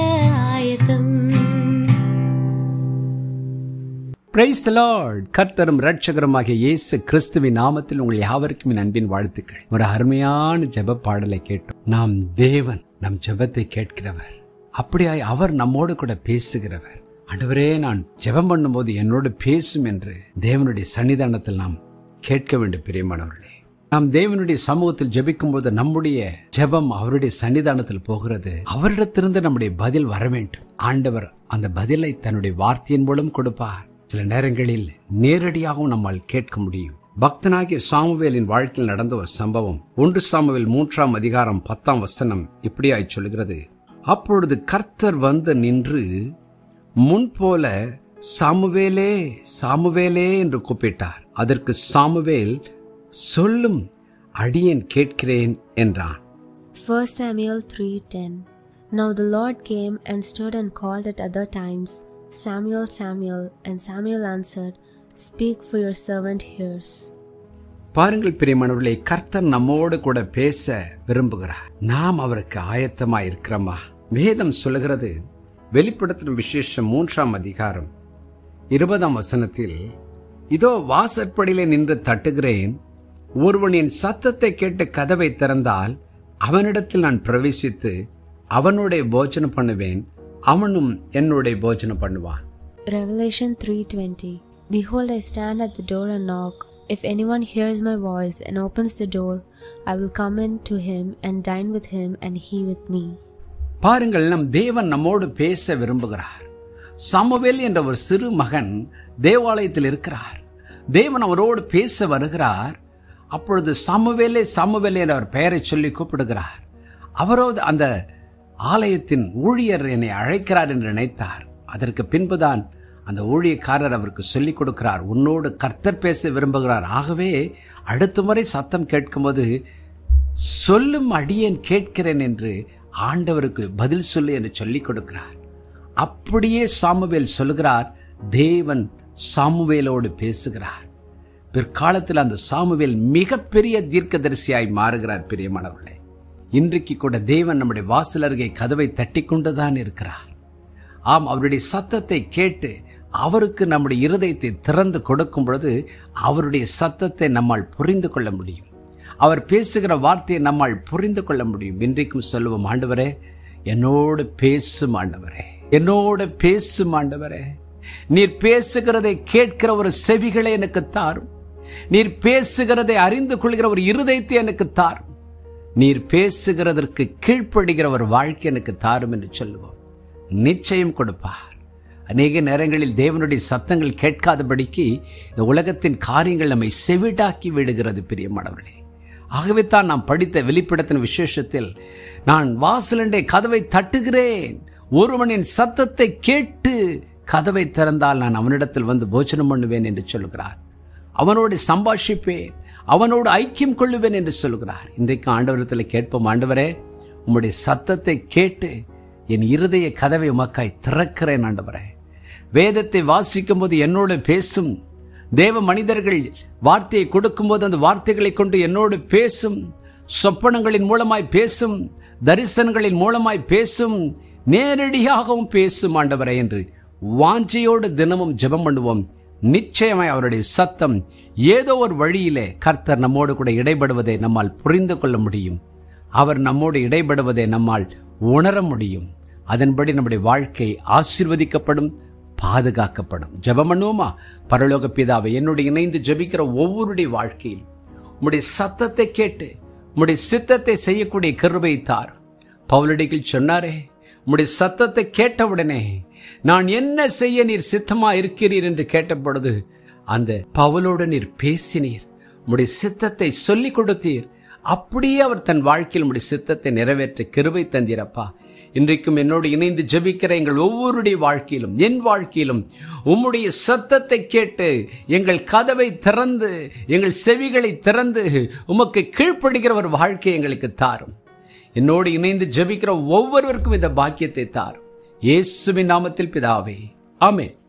ஆயத்தம் praise the Lord கர்த்தரும் ரட்சகருமாகிய இயேசு கிறிஸ்துவின் நாமத்தில் உங்கள் யாவருக்கும் என் அன்பின் வாழ்த்துக்கள் ஒரு அருமையான ஜெப பாடலை கேட்டோம் நாம் தேவன் நம் ஜெபத்தை கேட்கிறவர் அப்படியாய் அவர் நம்மோடு கூட பேசுகிறவர் ஆண்டவரே நான் ஜெபம் பண்ணும்போது என்னோடு பேசும் என்று தேவனுடைய சன்னிதானத்தில் நாம் கேட்க வேண்டும் பிரியமானவர்களே நாம் தேவனுடைய சமூகத்தில் ஜெபிக்கும் போது நம்முடைய ஜெபம் அவருடைய சன்னிதானத்தில் போகிறது அவரிடத்திலிருந்து நம்முடைய பதில் வர வேண்டும் ஆண்டவர் அந்த பதிலை தன்னுடைய வார்த்தையின் மூலம் கொடுப்பார் சில நேரங்களில் நேரடியாகவும் நம்மால் கேட்க முடியும் பக்தனாகிய சாமுவேலின் வாழ்க்கையில் நடந்த ஒரு சம்பவம் ஒன்று சாமுவேல் மூன்றாம் அதிகாரம் பத்தாம் வசனம் இப்படியாய் சொல்கிறது அப்பொழுது கர்த்தர் வந்து நின்று முன்போல சாமுவேலே சாமுவேலே என்று கூப்பிட்டார் அதற்கு சாமுவேல் சொல்லும் அடியேன் கேட்கிறேன் என்றான் 1 Samuel 3:10 Now the Lord came and stood and called at other times, Samuel, Samuel, and Samuel answered, Speak, for your servant hears. பாருங்கள் பிரியமானவர்களே கர்த்தர் நம்மோடு கூட பேச விரும்புகிறார் நாம் அவருக்கு ஆயத்தமாய் இருக்கிறோமா வேதம் சொல்லுகிறது வெளிப்படுத்தின விசேஷம் மூன்றாம் அதிகாரம் இருபதாம் வசனத்தில் இதோ வாசற்படியிலே நின்று தட்டுகிறேன் ஒருவன் என் சத்தத்தை கேட்டு கதவை திறந்தால் அவனிடத்தில் நான் பிரவேசித்து அவனுடைய போஜனம் பண்ணுவேன் அவனும் என்னுடைய போஜனம் பண்ணுவான் Revelation 3:20 Behold I stand at the door and knock if anyone hears my voice and opens the door I will come in to him and dine with him and he with me பாருங்கள் நம் தேவன் நம்மோடு பேச விரும்புகிறார் Samuel என்ற ஒரு சிறு மகன் தேவாலயத்தில் இருக்கிறார் தேவன் அவரோடு பேச வருகிறார் அப்பொழுது சாமுவேலே சாமுவேலே என்ற அவர் பெயரை சொல்லி கூப்பிடுகிறார் அவரோடு அந்த ஆலயத்தின் ஊழியர் என்னை அழைக்கிறார் என்று நினைத்தார் அதற்கு பின்புதான் அந்த ஊழியக்காரர் அவருக்கு சொல்லிக் கொடுக்கிறார் உன்னோடு கர்த்தர் பேச விரும்புகிறார் ஆகவே அடுத்த முறை சத்தம் கேட்கும்போது சொல்லும் அடியேன் கேட்கிறேன் என்று ஆண்டவருக்கு பதில் சொல்லு என்று சொல்லிக் கொடுக்கிறார் அப்படியே சாமுவேல் சொல்லுகிறார் தேவன் சாமுவேலோடு பேசுகிறார் பிற்காலத்தில் அந்த சாமுவேல் மிகப்பெரிய தீர்க்கதரிசியாய் மாறுகிறார் பிரியமானவர்களே இன்றைக்கு கூட தேவன் நம்முடைய வாசல் அருகே கதவை தட்டி கொண்டுதான் இருக்கிறார் ஆம் அவருடைய சத்தத்தை கேட்டு அவருக்கு நம்முடைய இருதயத்தை திறந்து கொடுக்கும் பொழுது அவருடைய சத்தத்தை நம்மால் புரிந்து கொள்ள முடியும் அவர் பேசுகிற வார்த்தையை நம்மால் புரிந்து கொள்ள முடியும் இன்றைக்கும் சொல்லுவோம் ஆண்டவரே என்னோடு பேசும் ஆண்டவரே என்னோடு பேசும் ஆண்டவரே நீர் பேசுகிறதை கேட்கிற ஒரு செவிகளை எனக்கு தாரும் நீர் பேசுகிறதை அறிந்து கொள்கிற ஒரு இருதயத்தை எனக்கு தாரும் நீர் பேசுகிறதற்கு கீழ்ப்படுகிற ஒரு வாழ்க்கை எனக்கு தாரும் என்று சொல்லுவோம் நிச்சயம் கொடுப்பார் அநேக நேரங்களில் தேவனுடைய சத்தங்கள் கேட்காதபடிக்கு இந்த உலகத்தின் காரியங்கள் நம்மை செவிடாக்கி விடுகிறது பிரியமானவர்களே ஆகவே தான் நாம் படித்த வெளிப்படத்தின் விசேஷத்தில் நான் வாசலண்டே கதவை தட்டுகிறேன் ஒருவனின் சத்தத்தை கேட்டு கதவை திறந்தால் நான் அவனிடத்தில் வந்து போஜனம் பண்ணுவேன் என்று சொல்கிறார் அவனோடு சம்பாஷிப்பேன் அவனோடு ஐக்கியம் கொள்ளுவேன் என்று சொல்கிறார் இன்றைக்கு ஆண்டவரத்தில் கேட்போம் ஆண்டவரே உம்முடைய சத்தத்தை கேட்டு என் இருதய கதவை உமக்காய் திறக்கிறேன் ஆண்டவரே வேதத்தை வாசிக்கும் போது என்னோடு பேசும் தேவ மனிதர்கள் வார்த்தையை கொடுக்கும்போது அந்த வார்த்தைகளை கொண்டு என்னோடு பேசும் சொப்பனங்களின் மூலமாய் பேசும் தரிசனங்களின் மூலமாய் பேசும் நேரடியாகவும் பேசும் ஆண்டவரே என்று வாஞ்சையோடு தினமும் ஜெபம் பண்ணுவோம் நிச்சயமாய் அவருடைய சத்தம் ஏதோ ஒரு வழியிலே கர்த்தர் நம்மோடு கூட இடைபடுவதை நம்மால் புரிந்து கொள்ள முடியும் அவர் நம்மோடு இடைபடுவதை நம்மால் உணர முடியும் அதன்படி நம்முடைய வாழ்க்கை ஆசீர்வதிக்கப்படும் பாதுகாக்கப்படும் ஜெபம் பண்ணுவோமா பரலோக பிதாவை என்னோடு இணைந்து ஜெபிக்கிற ஒவ்வொருடைய வாழ்க்கையில் உம்முடைய சத்தத்தை கேட்டு உம்முடைய சித்தத்தை செய்யக்கூடிய கிருபை தார் பவுலடிகள் சொன்னாரே உம்முடைய சத்தத்தை கேட்டவுடனே நான் என்ன செய்ய நீர் சித்தமா இருக்கிறீர் என்று கேட்டபொழுது அந்த பவுலோடு நீர் பேசினீர் உம்முடைய சித்தத்தை சொல்லிக் கொடுத்தீர் அப்படியே அவர் தன் வாழ்க்கையில் உம்முடைய சித்தத்தை நிறைவேற்ற கிருபை தந்தீரப்பா இன்றைக்கும் என்னோடு இணைந்து ஜெபிக்கிற எங்கள் ஒவ்வொருடைய வாழ்க்கையிலும் என் வாழ்க்கையிலும் உம்முடைய சத்தத்தை கேட்டு எங்கள் கதவை திறந்து எங்கள் செவிகளை திறந்து உமக்கு கீழ்ப்படுகிற ஒரு வாழ்க்கை எங்களுக்கு தாரும் என்னோடு இணைந்து ஜெபிக்கிற ஒவ்வொருவருக்கும் இந்த பாக்கியத்தை தாரும் இயேசுவின் நாமத்தில் பிதாவே ஆமென்